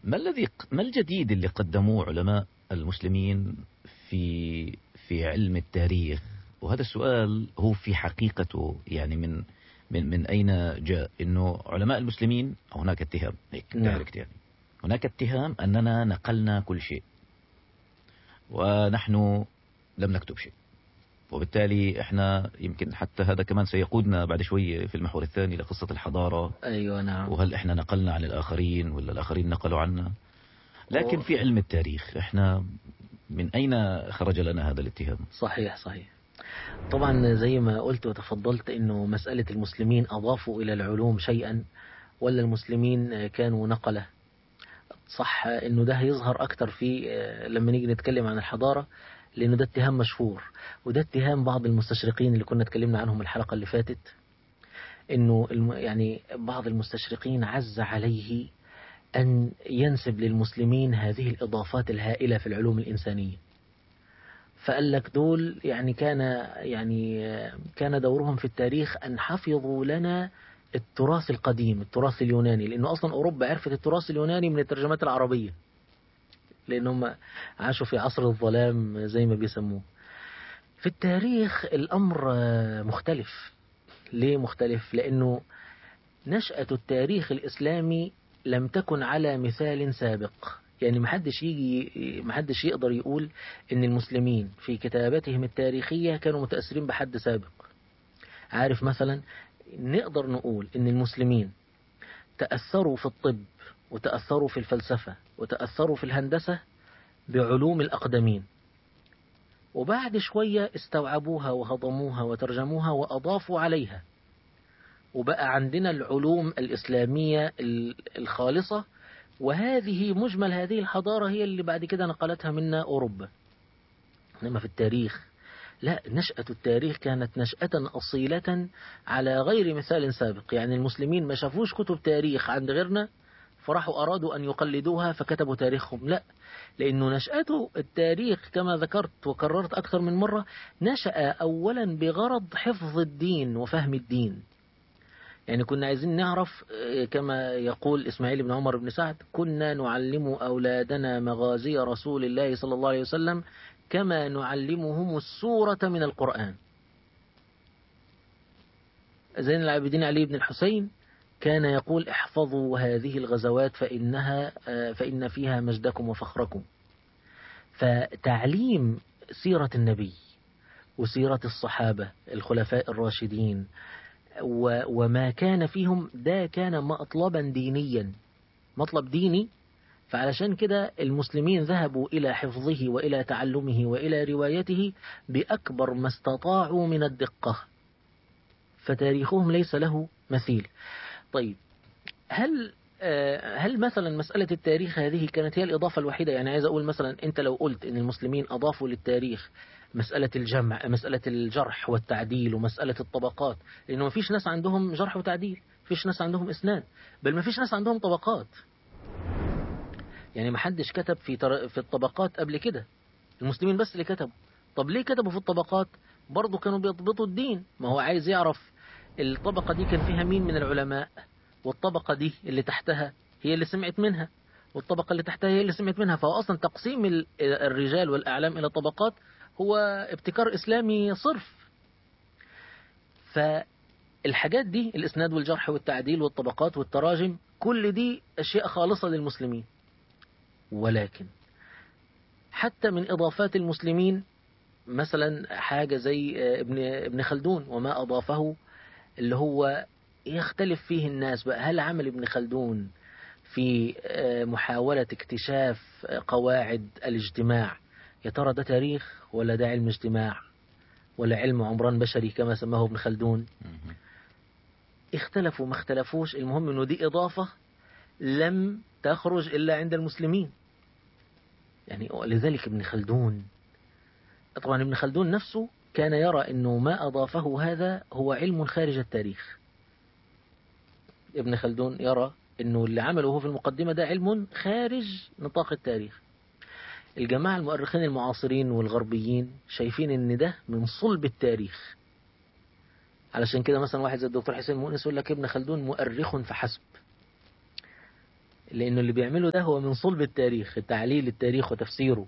ما الذي ما الجديد اللي قدموه علماء المسلمين في في علم التاريخ وهذا السؤال هو في حقيقته يعني من من من اين جاء انه علماء المسلمين هناك اتهام هيك نعم. يعني هناك اتهام اننا نقلنا كل شيء ونحن لم نكتب شيء وبالتالي احنا يمكن حتى هذا كمان سيقودنا بعد شوي في المحور الثاني لقصة الحضارة أيوة نعم وهل احنا نقلنا عن الآخرين ولا الآخرين نقلوا عنا لكن و- في علم التاريخ احنا من أين خرج لنا هذا الاتهام صحيح صحيح طبعا زي ما قلت وتفضلت انه مسألة المسلمين اضافوا الى العلوم شيئا ولا المسلمين كانوا نقلة صح انه ده هيظهر اكتر في لما نيجي نتكلم عن الحضارة لانه ده اتهام مشهور وده اتهام بعض المستشرقين اللي كنا اتكلمنا عنهم الحلقة اللي فاتت انه الم- يعني بعض المستشرقين عز عليه ان ينسب للمسلمين هذه الاضافات الهائلة في العلوم الانسانية فقال لك دول يعني كان يعني كان دورهم في التاريخ أن حفظوا لنا التراث القديم التراث اليوناني لأنه أصلا أوروبا عرفت التراث اليوناني من الترجمات العربية لأنهم عاشوا في عصر الظلام زي ما بيسموه في التاريخ الأمر آه، مختلف ليه مختلف لأنه نشأة التاريخ الإسلامي لم تكن على مثال سابق يعني محدش يجي محدش يقدر يقول ان المسلمين في كتاباتهم التاريخية كانوا متأثرين بحد سابق عارف مثلا نقدر نقول ان المسلمين تأثروا في الطب وتأثروا في الفلسفة وتأثروا في الهندسة بعلوم الأقدمين وبعد شوية استوعبوها وهضموها وترجموها وأضافوا عليها وبقى عندنا العلوم الإسلامية ال- الخالصة وهذه مجمل هذه الحضارة هي اللي بعد كده نقلتها منا أوروبا إنما في التاريخ لا نشأة التاريخ كانت نشأة أصيلة على غير مثال سابق يعني المسلمين ما شافوش كتب تاريخ عند غيرنا فراحوا أرادوا أن يقلدوها فكتبوا تاريخهم لا لأنه نشأته التاريخ كما ذكرت وكررت أكثر من مرة نشأ أولا بغرض حفظ الدين وفهم الدين يعني كنا عايزين نعرف آه، كما يقول إسماعيل بن عمر بن سعد كنا نعلم أولادنا مغازي رسول الله صلى الله عليه وسلم كما نعلمهم السورة من القرآن زين العابدين علي بن الحسين كان يقول احفظوا هذه الغزوات فإنها آه، فإن فيها مجدكم وفخركم فتعليم سيرة النبي وسيرة الصحابة الخلفاء الراشدين و- وما كان فيهم ده كان مطلبا دينيا مطلب ديني فعلشان كده المسلمين ذهبوا إلى حفظه وإلى تعلمه وإلى روايته بأكبر ما استطاعوا من الدقة فتاريخهم ليس له مثيل طيب هل آه، هل مثلا مسألة التاريخ هذه كانت هي الإضافة الوحيدة يعني عايز أقول مثلا أنت لو قلت أن المسلمين أضافوا للتاريخ مسألة الجمع مسألة الجرح والتعديل ومسألة الطبقات لأنه ما فيش ناس عندهم جرح وتعديل فيش ناس عندهم إسناد بل ما فيش ناس عندهم طبقات يعني ما حدش كتب في تر... في الطبقات قبل كده المسلمين بس اللي كتبوا طب ليه كتبوا في الطبقات برضه كانوا بيضبطوا الدين ما هو عايز يعرف الطبقة دي كان فيها مين من العلماء والطبقة دي اللي تحتها هي اللي سمعت منها والطبقة اللي تحتها هي اللي سمعت منها فهو أصلا تقسيم ال- الرجال والأعلام إلى طبقات هو ابتكار إسلامي صرف فالحاجات دي الإسناد والجرح والتعديل والطبقات والتراجم كل دي أشياء خالصة للمسلمين ولكن حتى من إضافات المسلمين مثلا حاجة زي آه، ابن ابن خلدون وما أضافه اللي هو يختلف فيه الناس بقى هل عمل ابن خلدون في آه، محاولة اكتشاف آه، قواعد الاجتماع يا ترى ده تاريخ ولا ده علم اجتماع ولا علم عمران بشري كما سماه ابن خلدون مهم. اختلفوا ما اختلفوش المهم انه دي اضافة لم تخرج الا عند المسلمين يعني لذلك ابن خلدون طبعا ابن خلدون نفسه كان يرى انه ما اضافه هذا هو علم خارج التاريخ ابن خلدون يرى انه اللي عمله هو في المقدمة ده علم خارج نطاق التاريخ الجماعة المؤرخين المعاصرين والغربيين شايفين ان ده من صلب التاريخ علشان كده مثلا واحد زي الدكتور حسين مؤنس يقول لك ابن خلدون مؤرخ فحسب لأنه اللي بيعمله ده هو من صلب التاريخ التعليل التاريخ وتفسيره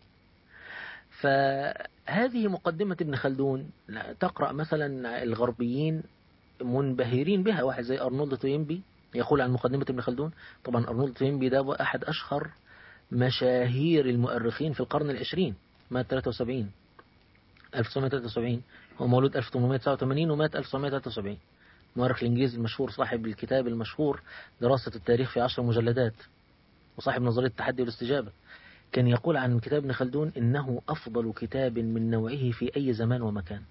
فهذه مقدمة ابن خلدون تقرأ مثلا الغربيين منبهرين بها واحد زي أرنولد توينبي يقول عن مقدمة ابن خلدون طبعا أرنولد توينبي ده أحد أشهر مشاهير المؤرخين في القرن العشرين مات 73 1973 هو مولود 1889 ومات 1973 المؤرخ الإنجليزي المشهور صاحب الكتاب المشهور دراسة التاريخ في عشر مجلدات وصاحب نظرية التحدي والاستجابة كان يقول عن كتاب ابن خلدون إنه أفضل كتاب من نوعه في أي زمان ومكان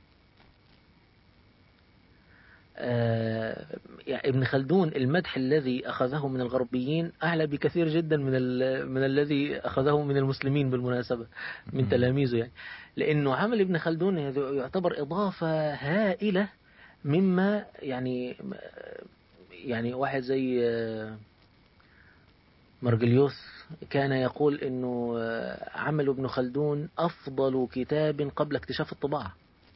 آه يعني ابن خلدون المدح الذي أخذه من الغربيين أعلى بكثير جدا من من الذي أخذه من المسلمين بالمناسبة من تلاميذه يعني لأنه عمل ابن خلدون يعتبر إضافة هائلة مما يعني يعني واحد زي مرجليوس كان يقول انه عمل ابن خلدون افضل كتاب قبل اكتشاف الطباعه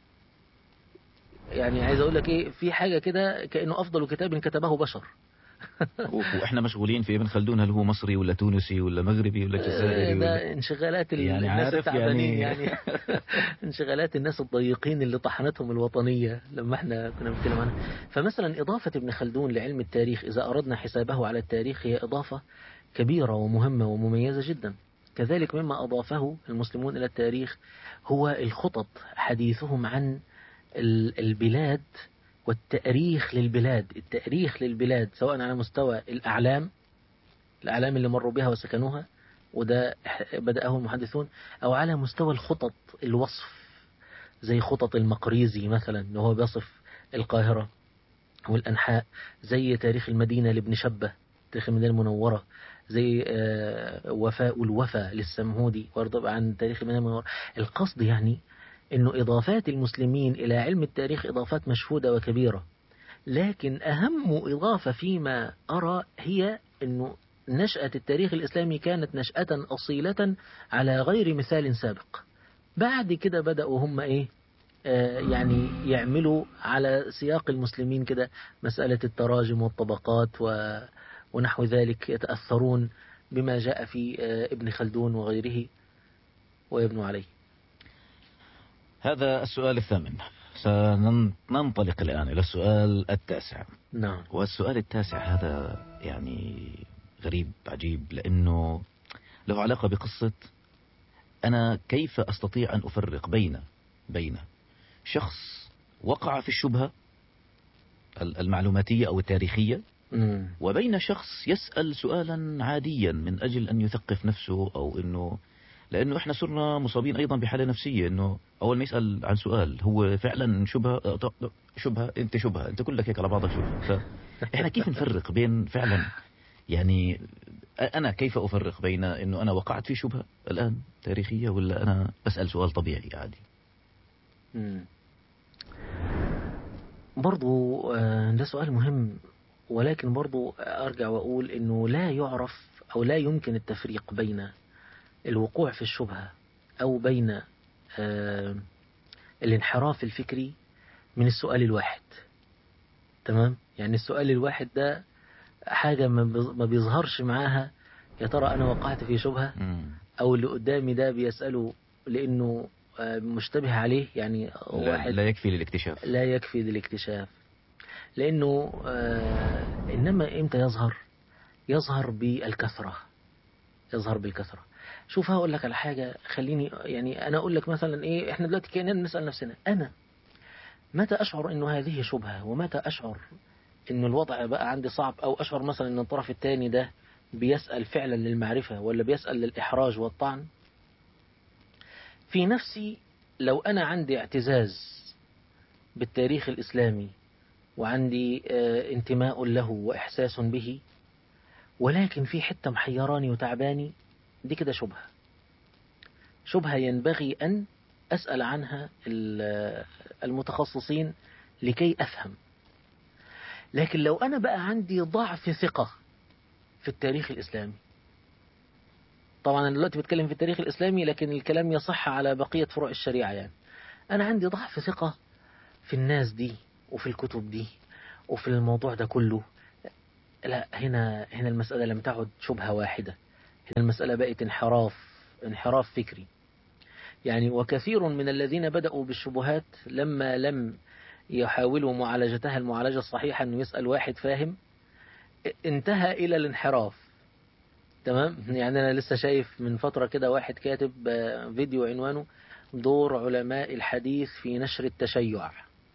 يعني عايز اقول لك ايه في حاجه كده كانه افضل كتاب كتبه بشر واحنا مشغولين في ابن خلدون هل هو مصري ولا تونسي ولا مغربي ولا جزائري ده ولا انشغالات يعني الناس عارف التعبانين يعني- يعني, انشغالات الناس الضيقين اللي طحنتهم الوطنية لما احنا كنا بنتكلم عنها فمثلا إضافة ابن خلدون لعلم التاريخ إذا أردنا حسابه على التاريخ هي إضافة كبيرة ومهمة ومميزة جدا كذلك مما أضافه المسلمون إلى التاريخ هو الخطط حديثهم عن ال- البلاد والتأريخ للبلاد التأريخ للبلاد سواء على مستوى الأعلام الأعلام اللي مروا بها وسكنوها وده بدأه المحدثون أو على مستوى الخطط الوصف زي خطط المقريزي مثلا اللي هو بيصف القاهرة والأنحاء زي تاريخ المدينة لابن شبة تاريخ المدينة المنورة زي آه، وفاء الوفا للسمهودي برضه عن تاريخ المدينة المنورة القصد يعني أنه إضافات المسلمين إلى علم التاريخ إضافات مشهودة وكبيرة لكن أهم إضافة فيما أرى هي أنه نشأة التاريخ الإسلامي كانت نشأة أصيلة على غير مثال سابق بعد كده بدأوا هم إيه آه يعني يعملوا على سياق المسلمين كده مسألة التراجم والطبقات و ونحو ذلك يتأثرون بما جاء في آه ابن خلدون وغيره ويبنوا عليه هذا السؤال الثامن سننطلق الآن إلى السؤال التاسع نعم والسؤال التاسع هذا يعني غريب عجيب لأنه له علاقة بقصة أنا كيف أستطيع أن أفرق بين بين شخص وقع في الشبهة المعلوماتية أو التاريخية مم. وبين شخص يسأل سؤالا عاديا من أجل أن يثقف نفسه أو أنه لأنه إحنا صرنا مصابين أيضا بحالة نفسية أنه أول ما يسأل عن سؤال هو فعلا شبهة أه، طب- طب، شبهة أنت شبهة أنت كلك هيك على بعضك شبهة فإحنا كيف نفرق بين فعلا يعني أنا كيف أفرق بين أنه أنا وقعت في شبهة الآن تاريخية ولا أنا بسأل سؤال طبيعي عادي مم. برضو آه، ده سؤال مهم ولكن برضو أرجع وأقول أنه لا يعرف أو لا يمكن التفريق بين الوقوع في الشبهة أو بين آه، الانحراف الفكري من السؤال الواحد تمام يعني السؤال الواحد ده حاجة ما بيظ- ما بيظهرش معاها يا ترى أنا وقعت في شبهة مم. أو اللي قدامي ده بيسأله لأنه آه، مشتبه عليه يعني لا, واحد لا يكفي للاكتشاف لا يكفي للاكتشاف لأنه آه إنما إمتى يظهر يظهر بالكثرة يظهر بالكثرة شوف هقول لك على حاجة خليني يعني أنا أقول لك مثلا إيه إحنا دلوقتي كأننا نسأل نفسنا أنا متى أشعر إنه هذه شبهة ومتى أشعر إنه الوضع بقى عندي صعب أو أشعر مثلا إن الطرف الثاني ده بيسأل فعلا للمعرفة ولا بيسأل للإحراج والطعن في نفسي لو أنا عندي اعتزاز بالتاريخ الإسلامي وعندي آه، انتماء له وإحساس به ولكن في حتة محيراني وتعباني دي كده شبهة شبهة ينبغي أن أسأل عنها ال- المتخصصين لكي أفهم لكن لو أنا بقى عندي ضعف ثقة في التاريخ الإسلامي طبعا أنا دلوقتي بتكلم في التاريخ الإسلامي لكن الكلام يصح على بقية فروع الشريعة يعني أنا عندي ضعف ثقة في الناس دي وفي الكتب دي وفي الموضوع ده كله لا هنا هنا المسألة لم تعد شبهة واحدة هنا المسألة بقت انحراف انحراف فكري يعني وكثير من الذين بدأوا بالشبهات لما لم يحاولوا معالجتها المعالجة الصحيحة أنه يسأل واحد فاهم انتهى إلى الانحراف تمام يعني أنا لسه شايف من فترة كده واحد كاتب فيديو عنوانه دور علماء الحديث في نشر التشيع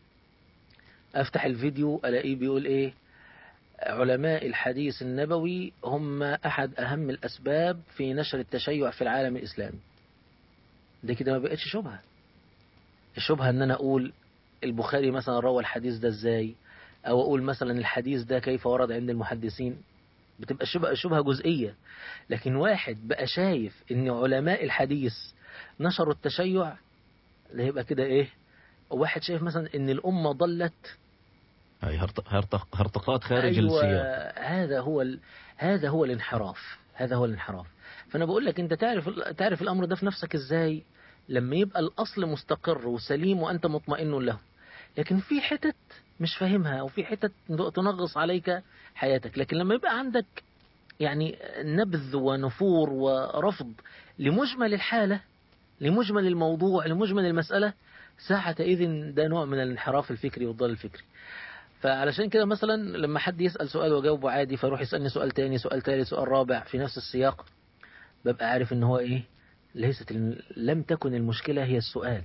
أفتح الفيديو ألاقيه بيقول إيه علماء الحديث النبوي هم أحد أهم الأسباب في نشر التشيع في العالم الإسلامي ده كده ما بقتش شبهة الشبهة ان انا اقول البخاري مثلا روى الحديث ده ازاي او اقول مثلا الحديث ده كيف ورد عند المحدثين بتبقى شبهة, شبهة جزئية لكن واحد بقى شايف ان علماء الحديث نشروا التشيع ده يبقى كده ايه واحد شايف مثلا ان الامة ضلت هاي هرطق هرطقات خارج أيوة السياق هذا هو ال... هذا هو الانحراف هذا هو الانحراف فانا بقول لك انت تعرف تعرف الامر ده في نفسك ازاي لما يبقى الاصل مستقر وسليم وانت مطمئن له لكن في حتت مش فاهمها او في حتت تنغص عليك حياتك لكن لما يبقى عندك يعني نبذ ونفور ورفض لمجمل الحالة لمجمل الموضوع لمجمل المسألة ساعة إذن ده نوع من الانحراف الفكري والضلال الفكري فعلشان كده مثلا لما حد يسأل سؤال وجاوبه عادي فيروح يسألني سؤال تاني سؤال ثالث سؤال رابع في نفس السياق ببقى عارف ان هو ايه ليست لم تكن المشكلة هي السؤال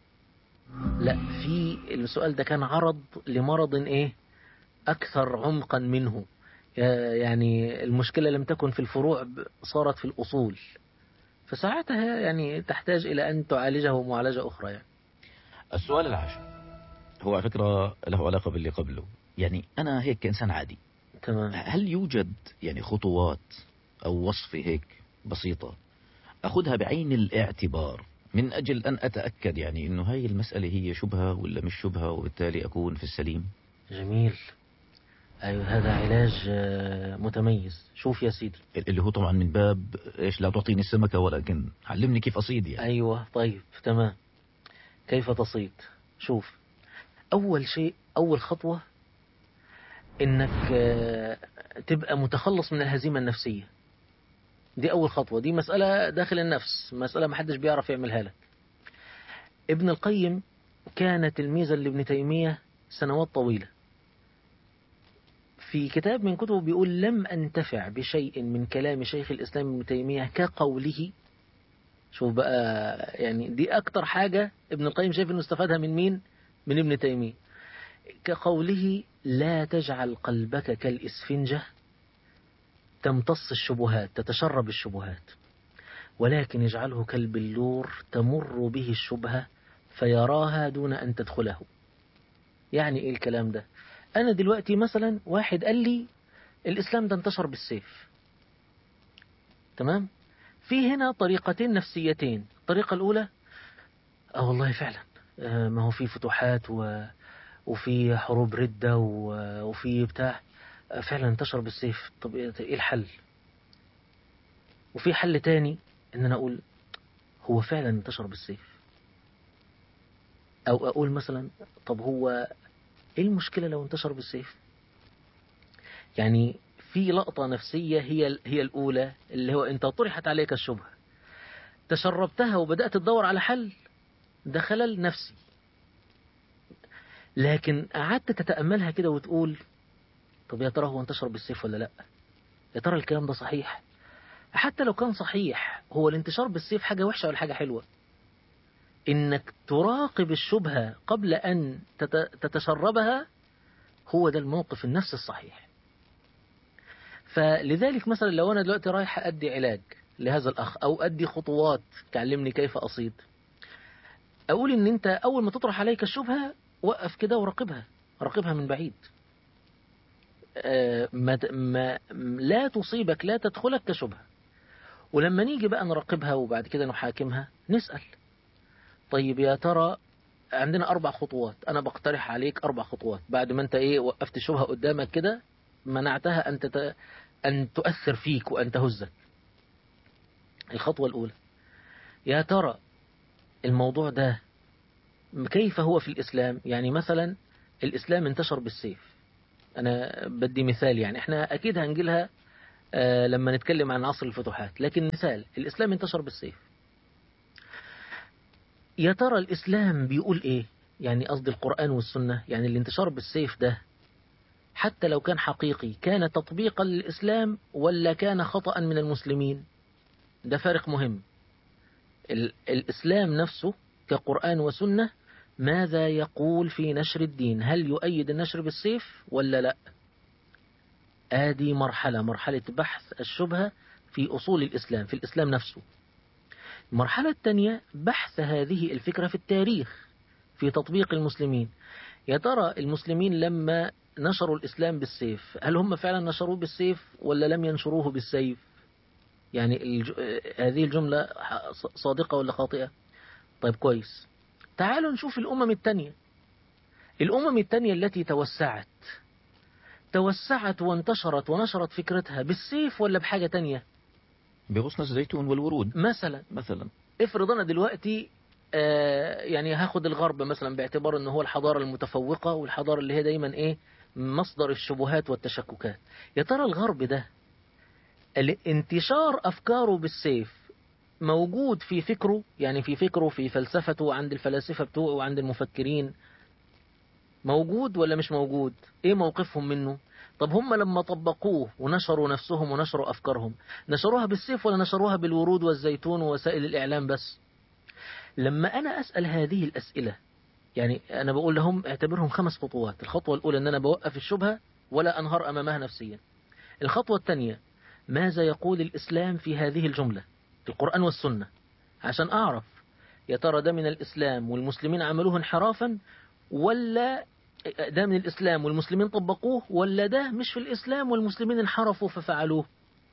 لا في السؤال ده كان عرض لمرض ايه اكثر عمقا منه يعني المشكلة لم تكن في الفروع صارت في الاصول فساعتها يعني تحتاج الى ان تعالجه معالجة اخرى يعني السؤال العاشر هو على فكرة له علاقة باللي قبله يعني أنا هيك كإنسان عادي تمام هل يوجد يعني خطوات أو وصفة هيك بسيطة أخذها بعين الاعتبار من أجل أن أتأكد يعني أنه هاي المسألة هي شبهة ولا مش شبهة وبالتالي أكون في السليم جميل أيوة هذا علاج متميز شوف يا سيدي اللي هو طبعا من باب إيش لا تعطيني السمكة ولكن علمني كيف أصيد يعني أيوة طيب تمام كيف تصيد شوف أول شيء أول خطوة إنك تبقى متخلص من الهزيمة النفسية دي أول خطوة دي مسألة داخل النفس مسألة محدش بيعرف يعملها لك ابن القيم كان تلميذا لابن تيمية سنوات طويلة في كتاب من كتبه بيقول لم أنتفع بشيء من كلام شيخ الإسلام ابن تيمية كقوله شوف بقى يعني دي أكتر حاجة ابن القيم شايف إنه استفادها من مين من ابن تيمية كقوله لا تجعل قلبك كالإسفنجة تمتص الشبهات تتشرب الشبهات ولكن اجعله كالبلور تمر به الشبهة فيراها دون أن تدخله يعني إيه الكلام ده أنا دلوقتي مثلا واحد قال لي الإسلام ده انتشر بالسيف تمام في هنا طريقتين نفسيتين الطريقة الأولى آه والله فعلا آه ما هو في فتوحات و... وفي حروب ردة و... وفي بتاع فعلا انتشر بالسيف طب ايه الحل وفي حل تاني ان انا اقول هو فعلا انتشر بالسيف او اقول مثلا طب هو ايه المشكلة لو انتشر بالسيف يعني في لقطة نفسية هي هي الأولى اللي هو أنت طرحت عليك الشبهة تشربتها وبدأت تدور على حل ده خلل نفسي لكن قعدت تتأملها كده وتقول طب يا ترى هو انتشر بالسيف ولا لا يا ترى الكلام ده صحيح حتى لو كان صحيح هو الانتشار بالسيف حاجة وحشة ولا حاجة حلوة انك تراقب الشبهة قبل ان تتشربها هو ده الموقف النفسي الصحيح فلذلك مثلا لو انا دلوقتي رايح ادي علاج لهذا الاخ او ادي خطوات تعلمني كيف اصيد اقول ان انت اول ما تطرح عليك الشبهة وقف كده وراقبها راقبها من بعيد ما ما لا تصيبك لا تدخلك كشبهة ولما نيجي بقى نراقبها وبعد كده نحاكمها نسأل طيب يا ترى عندنا أربع خطوات أنا بقترح عليك أربع خطوات بعد ما أنت إيه وقفت شبهة قدامك كده منعتها أن تت... أن تؤثر فيك وأن تهزك الخطوة الأولى يا ترى الموضوع ده كيف هو في الإسلام يعني مثلا الإسلام انتشر بالسيف أنا بدي مثال يعني إحنا أكيد هنجيلها آه، لما نتكلم عن عصر الفتوحات لكن مثال الإسلام انتشر بالسيف يا ترى الإسلام بيقول إيه يعني قصدي القرآن والسنة يعني الانتشار بالسيف ده حتى لو كان حقيقي كان تطبيقا للإسلام ولا كان خطأ من المسلمين ده فارق مهم ال- الإسلام نفسه كقرآن وسنة ماذا يقول في نشر الدين هل يؤيد النشر بالسيف ولا لا آدي مرحلة مرحلة بحث الشبهة في أصول الإسلام في الإسلام نفسه المرحلة الثانية بحث هذه الفكرة في التاريخ في تطبيق المسلمين يا ترى المسلمين لما نشروا الإسلام بالسيف هل هم فعلا نشروه بالسيف ولا لم ينشروه بالسيف يعني الج... هذه الجملة صادقة ولا خاطئة طيب كويس تعالوا نشوف الأمم التانية الأمم التانية التي توسعت توسعت وانتشرت ونشرت فكرتها بالسيف ولا بحاجة تانية بغصن الزيتون والورود مثلا مثلا افرض أنا دلوقتي آه يعني هاخد الغرب مثلا باعتبار أنه هو الحضارة المتفوقة والحضارة اللي هي دايما إيه مصدر الشبهات والتشككات يا ترى الغرب ده انتشار أفكاره بالسيف موجود في فكره يعني في فكره في فلسفته عند الفلاسفة بتوعه وعند المفكرين موجود ولا مش موجود ايه موقفهم منه طب هم لما طبقوه ونشروا نفسهم ونشروا أفكارهم نشروها بالسيف ولا نشروها بالورود والزيتون ووسائل الإعلام بس لما أنا أسأل هذه الأسئلة يعني أنا بقول لهم اعتبرهم خمس خطوات الخطوة الأولى أن أنا بوقف الشبهة ولا أنهار أمامها نفسيا الخطوة الثانية ماذا يقول الإسلام في هذه الجملة القرآن والسنة عشان أعرف يا ترى ده من الإسلام والمسلمين عملوه انحرافا ولا ده من الإسلام والمسلمين طبقوه ولا ده مش في الإسلام والمسلمين انحرفوا ففعلوه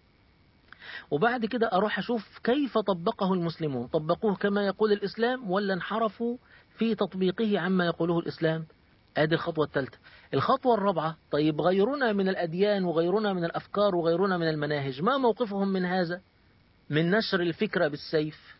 وبعد كده أروح أشوف كيف طبقه المسلمون طبقوه كما يقول الإسلام ولا انحرفوا في تطبيقه عما يقوله الإسلام ادي الخطوة الثالثة الخطوة الرابعة طيب غيرنا من الأديان وغيرنا من الأفكار وغيرنا من المناهج ما موقفهم من هذا من نشر الفكرة بالسيف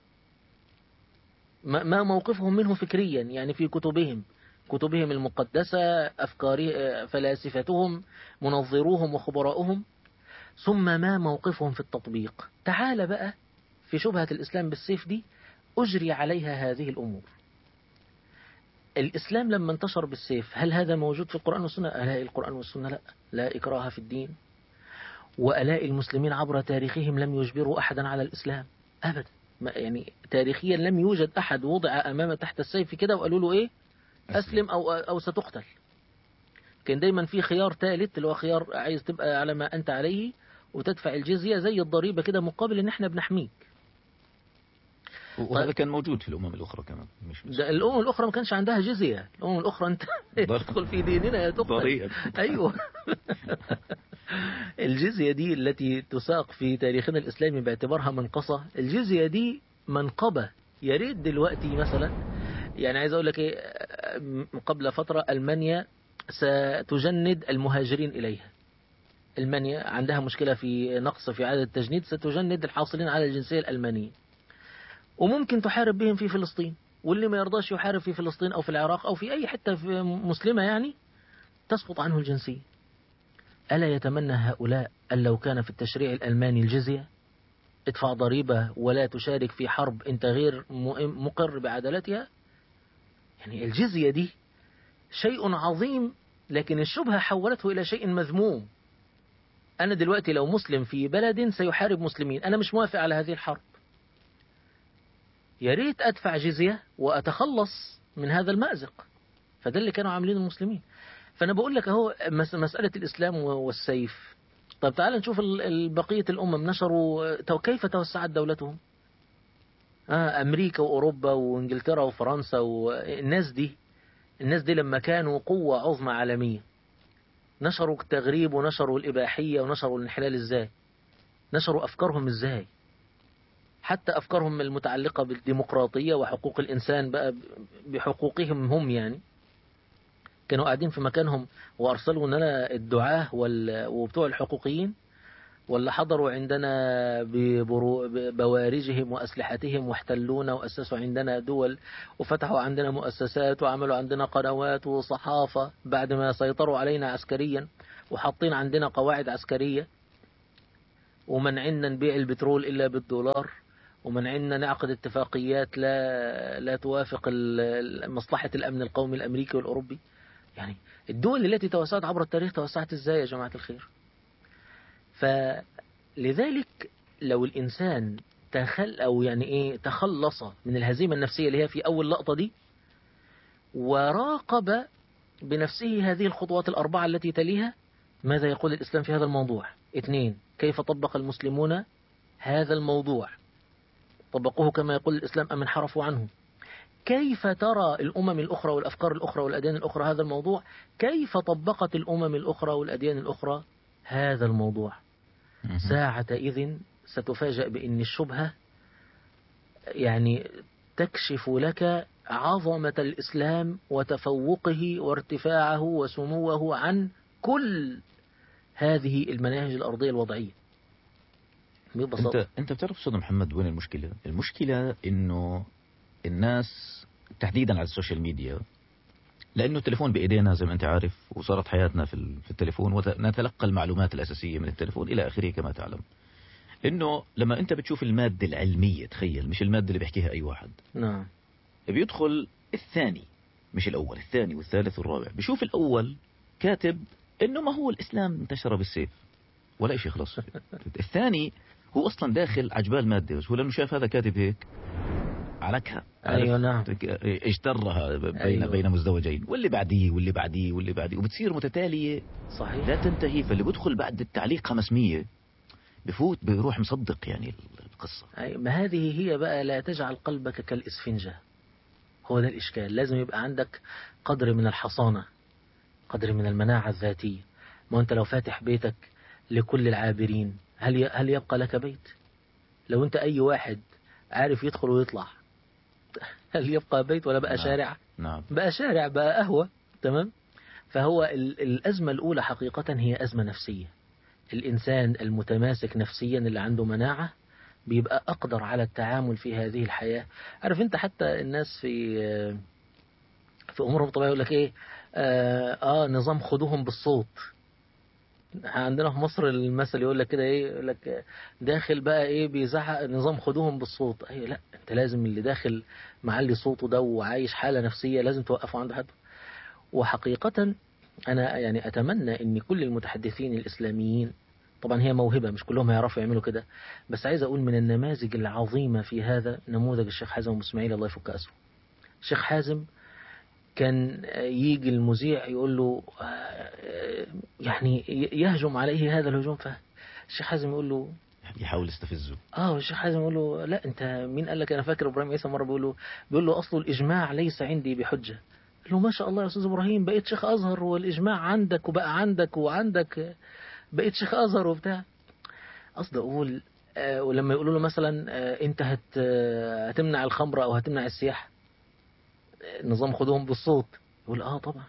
ما موقفهم منه فكريا يعني في كتبهم كتبهم المقدسة أفكار فلاسفتهم منظروهم وخبراؤهم ثم ما موقفهم في التطبيق تعال بقى في شبهة الإسلام بالسيف دي أجري عليها هذه الأمور الإسلام لما انتشر بالسيف هل هذا موجود في القرآن والسنة ألاقي القرآن والسنة لا لا إكراه في الدين وألاقي المسلمين عبر تاريخهم لم يجبروا أحدا على الإسلام أبدا يعني تاريخيا لم يوجد أحد وضع أمامه تحت السيف كده وقالوا له إيه أسلم أو, أو ستقتل كان دايما في خيار ثالث اللي هو خيار عايز تبقى على ما أنت عليه وتدفع الجزية زي الضريبة كده مقابل إن إحنا بنحميك وهذا كان موجود في الأمم الأخرى كمان مش بس ده الأمم الأخرى ما كانش عندها جزية الأمم الأخرى أنت تدخل في ديننا يا تقتل ضريبة أيوه الجزية دي التي تساق في تاريخنا الإسلامي باعتبارها منقصة الجزية دي منقبة يا ريت دلوقتي مثلا يعني عايز أقول لك إيه قبل فترة ألمانيا ستجند المهاجرين إليها ألمانيا عندها مشكلة في نقص في عدد التجنيد ستجند الحاصلين على الجنسية الألمانية وممكن تحارب بهم في فلسطين واللي ما يرضاش يحارب في فلسطين أو في العراق أو في أي حتة في مسلمة يعني تسقط عنه الجنسية ألا يتمنى هؤلاء أن لو كان في التشريع الألماني الجزية ادفع ضريبة ولا تشارك في حرب أنت غير مقر بعدالتها يعني الجزية دي شيء عظيم لكن الشبهة حولته إلى شيء مذموم أنا دلوقتي لو مسلم في بلد سيحارب مسلمين أنا مش موافق على هذه الحرب يا ريت أدفع جزية وأتخلص من هذا المأزق فده اللي كانوا عاملين المسلمين فأنا بقول لك أهو مسألة الإسلام والسيف طب تعال نشوف بقية الأمم نشروا كيف توسعت دولتهم آه أمريكا وأوروبا وإنجلترا وفرنسا والناس دي الناس دي لما كانوا قوة عظمى عالمية نشروا التغريب ونشروا الإباحية ونشروا الانحلال إزاي نشروا أفكارهم إزاي حتى أفكارهم المتعلقة بالديمقراطية وحقوق الإنسان بقى بحقوقهم هم يعني كانوا قاعدين في مكانهم وأرسلوا لنا الدعاة وبتوع الحقوقيين ولا حضروا عندنا ببرو- ببوارجهم وأسلحتهم واحتلونا وأسسوا عندنا دول وفتحوا عندنا مؤسسات وعملوا عندنا قنوات وصحافة بعد ما سيطروا علينا عسكريا وحاطين عندنا قواعد عسكرية ومنعنا نبيع البترول إلا بالدولار ومنعنا نعقد اتفاقيات لا لا توافق ال- مصلحة الأمن القومي الأمريكي والأوروبي يعني الدول التي توسعت عبر التاريخ توسعت ازاي يا جماعة الخير فلذلك لو الإنسان تخل أو يعني إيه تخلص من الهزيمة النفسية اللي هي في أول لقطة دي وراقب بنفسه هذه الخطوات الأربعة التي تليها ماذا يقول الإسلام في هذا الموضوع اثنين كيف طبق المسلمون هذا الموضوع طبقوه كما يقول الإسلام أم انحرفوا عنه كيف ترى الأمم الأخرى والأفكار الأخرى والأديان الأخرى هذا الموضوع كيف طبقت الأمم الأخرى والأديان الأخرى هذا الموضوع مهم. ساعة إذن ستفاجأ بأن الشبهة يعني تكشف لك عظمة الإسلام وتفوقه وارتفاعه وسموه عن كل هذه المناهج الأرضية الوضعية ببساطة انت انت بتعرف استاذ محمد وين المشكله؟ المشكله انه الناس تحديدا على السوشيال ميديا لانه التليفون بايدينا زي ما انت عارف وصارت حياتنا في ال- في التليفون ونتلقى المعلومات الاساسيه من التليفون الى اخره كما تعلم. انه لما انت بتشوف الماده العلميه تخيل مش الماده اللي بيحكيها اي واحد نعم بيدخل الثاني مش الاول الثاني والثالث والرابع بيشوف الاول كاتب انه ما هو الاسلام انتشر بالسيف ولا شيء خلاص الثاني هو اصلا داخل عجبال ماده بس هو لانه شاف هذا كاتب هيك علكها أيوة نعم. اجترها بين أيوة. أيوة. بين مزدوجين واللي بعديه واللي بعديه واللي بعديه وبتصير متتاليه صحيح لا تنتهي فاللي بدخل بعد التعليق 500 بفوت بيروح مصدق يعني القصه أي ما هذه هي بقى لا تجعل قلبك كالإسفنجة هو ده الإشكال لازم يبقى عندك قدر من الحصانة قدر من المناعة الذاتية ما أنت لو فاتح بيتك لكل العابرين هل ي- هل يبقى لك بيت لو أنت أي واحد عارف يدخل ويطلع هل يبقى بيت ولا بقى نعم. شارع نعم بقى شارع بقى قهوة تمام فهو ال- الأزمة الأولى حقيقة هي أزمة نفسية الإنسان المتماسك نفسيا اللي عنده مناعة بيبقى أقدر على التعامل في هذه الحياة عارف أنت حتى الناس في في أمورهم الطبيعية يقول لك إيه آه, آه نظام خدوهم بالصوت عندنا في مصر المثل يقول لك كده ايه يقول لك داخل بقى ايه بيزعق نظام خدوهم بالصوت اي لا انت لازم اللي داخل معلي صوته ده وعايش حالة نفسية لازم توقفه عند حد وحقيقة أنا يعني أتمنى أن كل المتحدثين الإسلاميين طبعا هي موهبة مش كلهم هيعرفوا يعملوا كده بس عايز أقول من النماذج العظيمة في هذا نموذج الشيخ حازم أبو إسماعيل الله يفك أسره الشيخ حازم كان يجي المذيع يقول له آه، يعني يهجم عليه هذا الهجوم فالشيخ حازم يقول له يحاول يستفزه اه الشيخ حازم يقول له لا انت مين قال لك انا فاكر ابراهيم عيسى مره بيقول له بيقول له اصل الاجماع ليس عندي بحجه قال له ما شاء الله يا استاذ ابراهيم بقيت شيخ ازهر والاجماع عندك وبقى عندك وعندك بقيت شيخ ازهر وبتاع قصدي اقول آه ولما يقولوا له مثلا آه انت هت آه، هتمنع الخمره او هتمنع السياحه آه، نظام خدوهم بالصوت يقول اه طبعا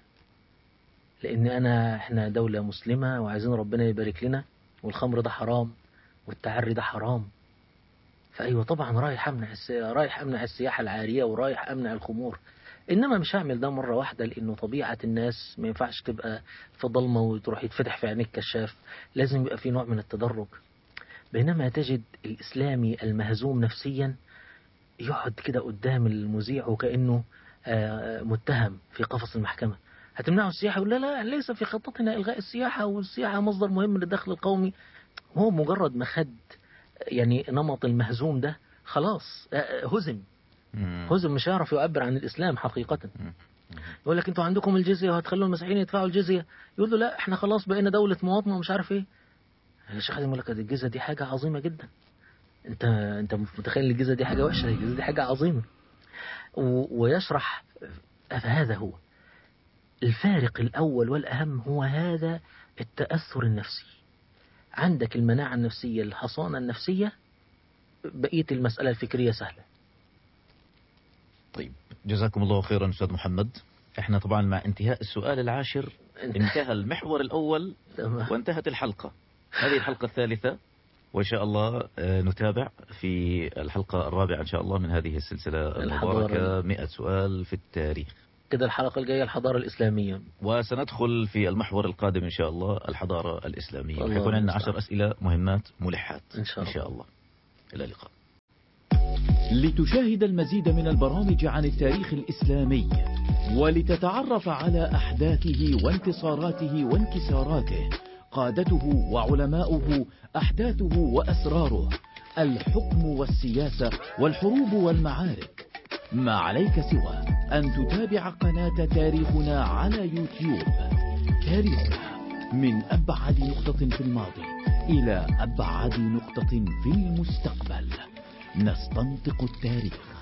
لان انا احنا دوله مسلمه وعايزين ربنا يبارك لنا والخمر ده حرام والتعري ده حرام فأيوة طبعا رايح أمنع الس... رايح أمنع السياحة العارية ورايح أمنع الخمور إنما مش هعمل ده مرة واحدة لأنه طبيعة الناس ما ينفعش تبقى في ضلمة وتروح يتفتح في عينيك كشاف لازم يبقى في نوع من التدرج بينما تجد الإسلامي المهزوم نفسيا يقعد كده قدام المذيع وكأنه آه، متهم في قفص المحكمة هتمنعوا السياحة يقول لا لا ليس في خطتنا إلغاء السياحة والسياحة مصدر مهم للدخل القومي هو مجرد ما خد يعني نمط المهزوم ده خلاص آه، هزم مم. هزم مش هيعرف يعبر عن الإسلام حقيقة مم. يقول لك انتوا عندكم الجزية وهتخلوا المسيحيين يدفعوا الجزية يقول له لا احنا خلاص بقينا دولة مواطنة ومش عارف ايه الشيخ حازم يقول لك دي الجزية دي حاجة عظيمة جدا انت انت متخيل ان الجزية دي حاجة وحشة الجزية دي حاجة عظيمة و... ويشرح هذا هو الفارق الأول والأهم هو هذا التأثر النفسي عندك المناعة النفسية الحصانة النفسية بقية المسألة الفكرية سهلة طيب جزاكم الله خيرا استاذ محمد احنا طبعا مع انتهاء السؤال العاشر انتهى المحور الاول تمام. وانتهت الحلقه هذه الحلقه الثالثه وإن شاء الله آه، نتابع في الحلقة الرابعة إن شاء الله من هذه السلسلة المباركة 100 سؤال في التاريخ كده الحلقة الجاية الحضارة الإسلامية وسندخل في المحور القادم إن شاء الله الحضارة الإسلامية الله وحيكون عندنا المستعان. عشر أسئلة مهمات ملحات إن شاء إن شاء الله إلى اللقاء لتشاهد المزيد من البرامج عن التاريخ الإسلامي ولتتعرف على أحداثه وانتصاراته وانكساراته قادته وعلماؤه أحداثه وأسراره الحكم والسياسة والحروب والمعارك ما عليك سوى أن تتابع قناة تاريخنا على يوتيوب تاريخنا من أبعد نقطة في الماضي إلى أبعد نقطة في المستقبل نستنطق التاريخ